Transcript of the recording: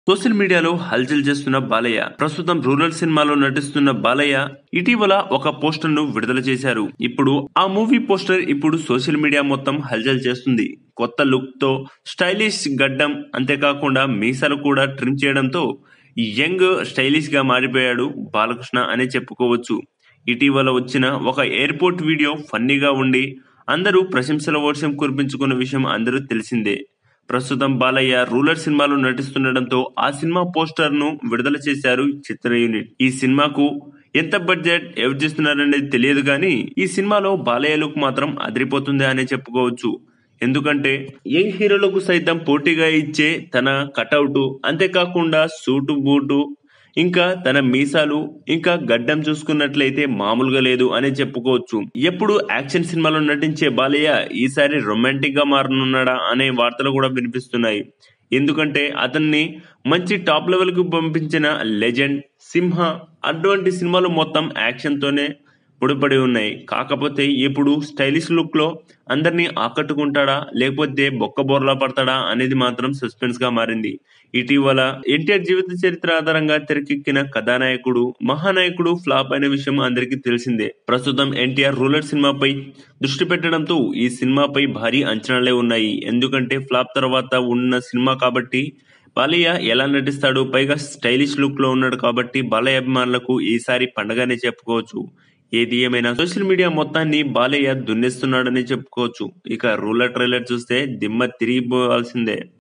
social మీడియాలో హల్చల్ చేస్తున్న బాలయ్య ప్రస్తుతం రూరల్ సినిమాలో నటిస్తున్న బాలయ్య ఇటీవల ఒక పోస్టర్ ను విడుదల చేశారు ఇప్పుడు ఆ మూవీ పోస్టర్ ఇప్పుడు సోషల్ మీడియా మొత్తం హల్చల్ చేస్తుంది కొత్త లుక్ తో స్టైలిష్ గడ్డం అంతేకాకుండా మీసాలు కూడా ట్రిమ్ చేయడంతో యంగ్ స్టైలిష్ గా మారిపోయాడు బాలకృష్ణ అనే చెప్పుకోవచ్చు ఇటీవల వచ్చిన ఒక ఎయిర్పోర్ట్ వీడియో ఫన్నీగా ఉండి అందరూ ప్రశంసల వర్షం కురిపించుకున్న విషయం అందరూ తెలిసిందే ప్రస్తుతం బాలయ్య రూలర్ సినిమాలో నటిస్తుండటంతో ఆ సినిమా పోస్టర్ ను విడుదల చేశారు చిత్ర యూనిట్ ఈ సినిమాకు ఎంత బడ్జెట్ ఎవరు చేస్తున్నారనేది తెలియదు కానీ ఈ సినిమాలో బాలయ్య లుక్ మాత్రం అదిరిపోతుంది అనే చెప్పుకోవచ్చు ఎందుకంటే యంగ్ హీరోలకు సైతం పోటీగా ఇచ్చే తన కటౌట్ అంతేకాకుండా సూటు బూటు ఇంకా తన మీసాలు ఇంకా గడ్డం చూసుకున్నట్లయితే మామూలుగా లేదు అని చెప్పుకోవచ్చు ఎప్పుడు యాక్షన్ సినిమాలో నటించే బాలయ్య ఈసారి రొమాంటిక్ గా మారనున్నాడా అనే వార్తలు కూడా వినిపిస్తున్నాయి ఎందుకంటే అతన్ని మంచి టాప్ లెవెల్ కు పంపించిన లెజెండ్ సింహ అటువంటి సినిమాలు మొత్తం యాక్షన్ తోనే ముడిపడి ఉన్నాయి కాకపోతే ఇప్పుడు స్టైలిష్ లుక్ లో అందరినీ ఆకట్టుకుంటాడా లేకపోతే బొక్క బోర్లా పడతాడా అనేది మాత్రం సస్పెన్స్ గా మారింది ఇటీవల ఎన్టీఆర్ జీవిత చరిత్ర ఆధారంగా తెరకెక్కిన కథానాయకుడు మహానాయకుడు ఫ్లాప్ అయిన విషయం అందరికీ తెలిసిందే ప్రస్తుతం ఎన్టీఆర్ రూలర్ సినిమాపై దృష్టి పెట్టడంతో ఈ సినిమాపై భారీ అంచనాలే ఉన్నాయి ఎందుకంటే ఫ్లాప్ తర్వాత ఉన్న సినిమా కాబట్టి బాలయ్య ఎలా నటిస్తాడు పైగా స్టైలిష్ లుక్ లో ఉన్నాడు కాబట్టి బాలయ్య అభిమానులకు ఈసారి పండగనే చెప్పుకోవచ్చు ఏది ఏమైనా సోషల్ మీడియా మొత్తాన్ని బాలయ్య దున్నేస్తున్నాడని చెప్పుకోవచ్చు ఇక రూలర్ ట్రైలర్ చూస్తే దిమ్మ తిరిగిపోవాల్సిందే